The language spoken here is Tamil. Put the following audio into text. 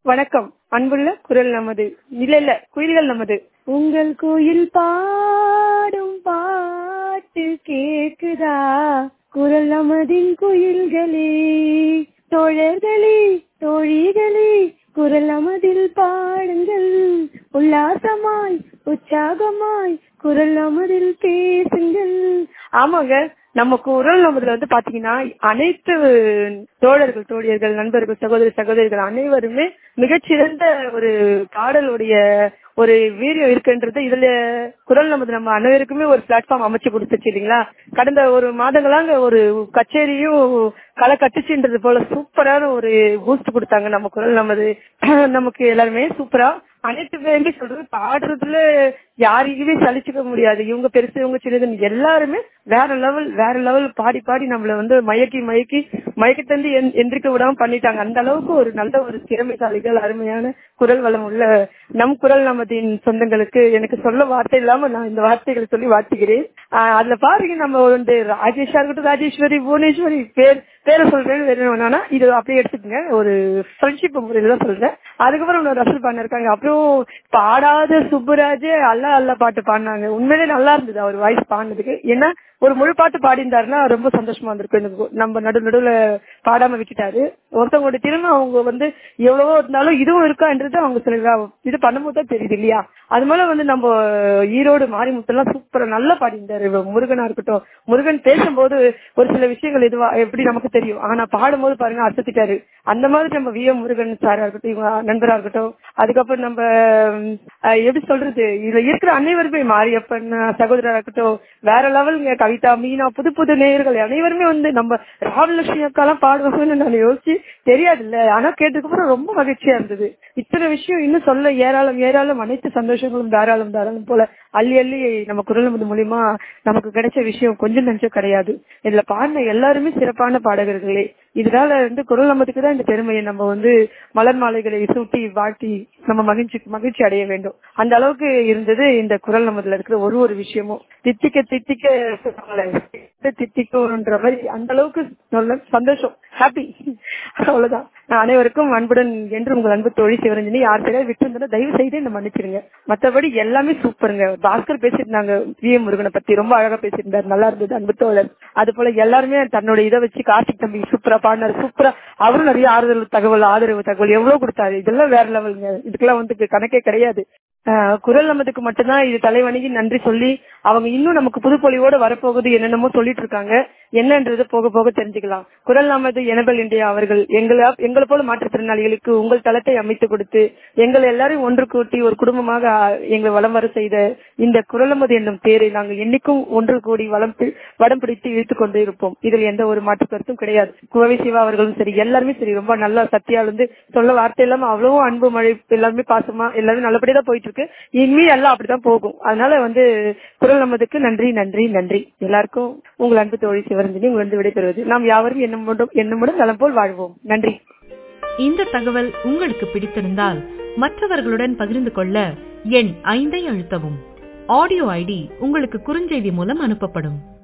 வணக்கம் அன்புள்ள குரல் நமது இல்ல இல்ல குயில்கள் நமது உங்கள் குயில் பாடும் பாட்டு கேக்குதா குரல் நமதின் குயில்களே தோழர்களே தோழிகளே குரல் நமதில் பாடுங்கள் உல்லாசமாய் உற்சாகமாய் குரல் நமதில் பேசுங்கள் ஆமாங்க நம்ம குரல் நமதுல வந்து பாத்தீங்கன்னா அனைத்து தோழர்கள் தோழியர்கள் நண்பர்கள் சகோதரி சகோதரிகள் அனைவருமே மிகச்சிறந்த ஒரு பாடலுடைய ஒரு வீரியம் இருக்குன்றது இதுல குரல் நமது நம்ம அனைவருக்குமே ஒரு பிளாட்ஃபார்ம் அமைச்சு கொடுத்துச்சு இல்லைங்களா கடந்த ஒரு மாதங்களாங்க ஒரு கச்சேரியும் களை கட்டுச்சுன்றது போல சூப்பரான ஒரு பூஸ்ட் கொடுத்தாங்க நம்ம குரல் நமது நமக்கு எல்லாருமே சூப்பரா அனைத்து பேருமே சொல்றது பாடுறதுல யாரையுமே சலிச்சுக்க முடியாது இவங்க பெருசு இவங்க சின்னதுன்னு எல்லாருமே வேற லெவல் வேற லெவல் பாடி பாடி நம்மள வந்து மயக்கி மயக்கி மயக்கி தந்து எந்திரிக்க விடாம பண்ணிட்டாங்க அந்த அளவுக்கு ஒரு நல்ல ஒரு திறமைசாலிகள் அருமையான குரல் வளம் உள்ள நம் குரல் நமதின் சொந்தங்களுக்கு எனக்கு சொல்ல வார்த்தை இல்லாம நான் இந்த வார்த்தைகளை சொல்லி வாழ்த்துகிறேன் அதுல பாருங்க நம்ம வந்து ராஜேஷா இருக்கட்டும் ராஜேஸ்வரி புவனேஸ்வரி பேர் பேரை சொல்றேன் வேணும்னா இது அப்படியே எடுத்துக்கங்க ஒரு ஃப்ரெண்ட்ஷிப் முறையில தான் சொல்றேன் அதுக்கப்புறம் இன்னொரு ரசல் பண்ண இருக்காங்க அப்புறம் பாடாத சுப்புராஜ் அல்ல அல்ல பாட்டு பாடினாங்க உண்மையிலே நல்லா இருந்தது அவர் வாய்ஸ் பாடினதுக்கு ஏன்னா ஒரு முழு பாட்டு பாடியிருந்தாருன்னா ரொம்ப சந்தோஷமா இருந்திருக்கும் எனக்கு நம்ம நடு நடுவுல பாடாம விட்டுட்டாரு ஒருத்தவங்களோட திறமை அவங்க வந்து எவ்வளவோ இருந்தாலும் இதுவும் இருக்கான்றது அவங்க சில இது பண்ணும்போது தான் தெரியுது இல்லையா அது மேல வந்து நம்ம ஈரோடு மாரிமுத்தெல்லாம் சூப்பரா நல்லா பாடியிருந்தாரு முருகனா இருக்கட்டும் முருகன் பேசும்போது ஒரு சில விஷயங்கள் இதுவா எப்படி நமக்கு தெரியும் ஆனா பாடும்போது பாருங்க அசத்திட்டாரு அந்த மாதிரி நம்ம வி எம் முருகன் சாரா இருக்கட்டும் இவங்க நண்பரா இருக்கட்டும் அதுக்கப்புறம் நம்ம எப்படி சொல்றது இதுல இருக்கிற அனைவருமே மாரியப்பன் சகோதரா இருக்கட்டும் வேற லெவலுங்க கவிதா மீனா புது புது நேயர்கள் அனைவருமே வந்து நம்ம ராமலட்சுமி அக்காலாம் பாடுவாங்கன்னு நான் யோசிச்சு தெரியாது இல்ல ஆனா கேட்டதுக்கு அப்புறம் ரொம்ப மகிழ்ச்சியா இருந்தது இத்தனை விஷயம் இன்னும் சொல்ல ஏராளம் ஏராளம் அனைத்து சந்தோஷங்களும் தாராளம் தாராளம் போல அள்ளி அள்ளி நம்ம குரல் மூலியமா நமக்கு கிடைச்ச விஷயம் கொஞ்சம் நஞ்சம் கிடையாது இதுல பாடின எல்லாருமே சிறப்பான பாடகர்களே இதனால வந்து குரல் நமதுக்கு தான் இந்த பெருமையை நம்ம வந்து மலர் மாலைகளை சூட்டி வாழ்த்தி நம்ம மகிழ்ச்சி மகிழ்ச்சி அடைய வேண்டும் அந்த அளவுக்கு இருந்தது இந்த குரல் நமதுல இருக்கிற ஒரு ஒரு விஷயமும் தித்திக்க தித்திக்க தித்திக்கோன்ற மாதிரி அந்த அளவுக்கு சந்தோஷம் ஹாப்பி அவ்வளவுதான் அனைவருக்கும் அன்புடன் என்று உங்கள் அன்பு தோழி சிவரஞ்சனி யார் பேரா விட்டு இருந்தாலும் தயவு செய்து என்ன மன்னிச்சிருங்க மற்றபடி எல்லாமே சூப்பருங்க பாஸ்கர் பேசியிருந்தாங்க வி எம் முருகனை பத்தி ரொம்ப அழகா பேசியிருந்தாரு நல்லா இருந்தது அன்பு தோழர் அது போல எல்லாருமே தன்னோட இதை வச்சு கார்த்திக் தம்பி சூப்பரா பாடினாரு சூப்பரா அவரும் நிறைய ஆறுதல் தகவல் ஆதரவு தகவல் எவ்வளவு கொடுத்தாரு இதெல்லாம் வேற லெவலுங்க இதுக்கெல்லாம் வந்து கணக்கே கிடையாது குரல் நமதுக்கு மட்டும்தான் இது தலைவணிக்கு நன்றி சொல்லி அவங்க இன்னும் நமக்கு புதுப்பொழிவோட வரப்போகுது என்னென்னமோ சொல்லிட்டு இருக்காங்க என்னன்றது போக போக தெரிஞ்சுக்கலாம் குரல் நமது எனபல் இந்தியா அவர்கள் எங்களை எங்களை போல மாற்றுத்திறனாளிகளுக்கு உங்கள் தளத்தை அமைத்து கொடுத்து எங்கள் எல்லாரையும் ஒன்று கூட்டி ஒரு குடும்பமாக எங்களை வளம் வர செய்த இந்த குரல் நமது என்னும் தேரை நாங்கள் என்னைக்கும் ஒன்று கூடி வளம் வடம் பிடித்து இழுத்து கொண்டு இருப்போம் இதில் எந்த ஒரு மாற்று கருத்தும் கிடையாது குவவி சிவா அவர்களும் சரி எல்லாருமே சரி ரொம்ப நல்லா சத்தியா வந்து சொல்ல வார்த்தை இல்லாம அவ்வளவும் அன்பு மழை எல்லாருமே பாசமா எல்லாமே நல்லபடியா தான் போயிட்டு இருக்கு இனிமே எல்லாம் அப்படிதான் போகும் அதனால வந்து குரல் நமதுக்கு நன்றி நன்றி நன்றி எல்லாருக்கும் உங்கள் அன்பு தோழி சிவரஞ்சனி உங்களிருந்து விடைபெறுவது நாம் யாவரும் என்னமுடன் என்னமுடன் நலம் போல் வாழ்வோம் நன்றி இந்த தகவல் உங்களுக்கு பிடித்திருந்தால் மற்றவர்களுடன் பகிர்ந்து கொள்ள எண் ஐந்தை அழுத்தவும் ஆடியோ ஐடி உங்களுக்கு குறுஞ்செய்தி மூலம் அனுப்பப்படும்